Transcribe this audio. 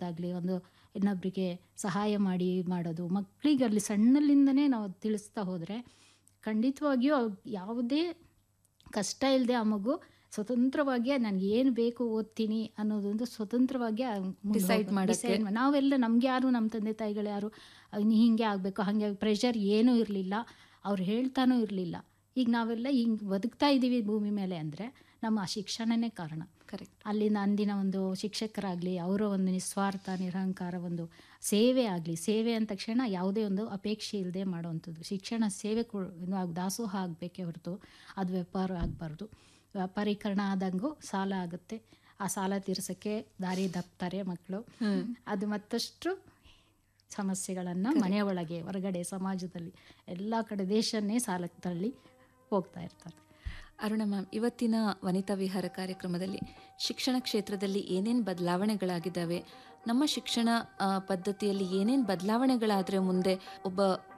ಮಾಡೋದಾಗಲಿ ಒಂದು ಇನ್ನೊಬ್ಬರಿಗೆ ಸಹಾಯ ಮಾಡಿ ಮಾಡೋದು ಮಕ್ಕಳಿಗೆ ಅಲ್ಲಿ ಸಣ್ಣಲಿಂದನೇ ನಾವು ತಿಳಿಸ್ತಾ ಹೋದರೆ ಖಂಡಿತವಾಗಿಯೂ ಅವ್ರ್ ಯಾವುದೇ ಕಷ್ಟ ಇಲ್ಲದೆ ಆ ಮಗು ಸ್ವತಂತ್ರವಾಗಿ ನನಗೆ ಏನು ಬೇಕು ಓದ್ತೀನಿ ಅನ್ನೋದೊಂದು ಸ್ವತಂತ್ರವಾಗಿ ಆ ಮುಂದೆ Decide ಹೋಗ್ಬೇಕು. ಮಾಡಕ್ಕೆ. Decide ಮಾ- ನಾವೆಲ್ಲ ನಮ್ಗೆ ಯಾರು ನಮ್ಮ ತಂದೆ ತಾಯಿಗಳು ಯಾರು ನೀ ಹಿಂಗೆ ಆಗಬೇಕು ಹಾಗೆ ಪ್ರೆಷರ್ ಏನೂ ಇರಲಿಲ್ಲ ಅವ್ರು ಹೇಳ್ತಾನೂ ಇರಲಿಲ್ಲ ಈಗ ನಾವೆಲ್ಲ ಹಿಂಗೆ ಬದುಕ್ತಾ ಇದ್ದೀವಿ ಭೂಮಿ ಮೇಲೆ ಅಂದರೆ ನಮ್ಮ ಆ ಶಿಕ್ಷಣನೇ ಕಾರಣ ಕರೆಕ್ಟ್ ಅಲ್ಲಿಂದ ಅಂದಿನ ಒಂದು ಶಿಕ್ಷಕರಾಗಲಿ ಅವರ ಒಂದು ನಿಸ್ವಾರ್ಥ ನಿರಹಂಕಾರ ಒಂದು ಸೇವೆ ಆಗಲಿ ಸೇವೆ ಅಂದ ತಕ್ಷಣ ಯಾವುದೇ ಒಂದು ಅಪೇಕ್ಷೆ ಇಲ್ಲದೆ ಮಾಡುವಂಥದ್ದು ಶಿಕ್ಷಣ ಸೇವೆ ಕೊ ಇನ್ನು ದಾಸೋಹ ಆಗಬೇಕೇ ಹೊರತು ಅದು ವ್ಯಾಪಾರ ಆಗಬಾರ್ದು ವ್ಯಾಪಾರೀಕರಣ ಆದಂಗೂ ಸಾಲ ಆಗುತ್ತೆ ಆ ಸಾಲ ತೀರ್ಸೋಕ್ಕೆ ದಾರಿ ದಪ್ತಾರೆ ಮಕ್ಕಳು ಅದು ಮತ್ತಷ್ಟು ಸಮಸ್ಯೆಗಳನ್ನು ಮನೆಯ ಒಳಗೆ ಹೊರಗಡೆ ಸಮಾಜದಲ್ಲಿ ಎಲ್ಲ ಕಡೆ ದೇಶನ್ನೇ ಸಾಲಕ್ಕೆ ತಳ್ಳಿ ಹೋಗ್ತಾ ಇರ್ತಾರೆ ಅರುಣ ಮ್ಯಾಮ್ ಇವತ್ತಿನ ವನಿತಾ ವಿಹಾರ ಕಾರ್ಯಕ್ರಮದಲ್ಲಿ ಶಿಕ್ಷಣ ಕ್ಷೇತ್ರದಲ್ಲಿ ಏನೇನು ಬದಲಾವಣೆಗಳಾಗಿದ್ದಾವೆ ನಮ್ಮ ಶಿಕ್ಷಣ ಆ, ಪದ್ಧತಿಯಲ್ಲಿ ಏನೇನು ಬದಲಾವಣೆಗಳಾದರೆ ಮುಂದೆ ಒಬ್ಬ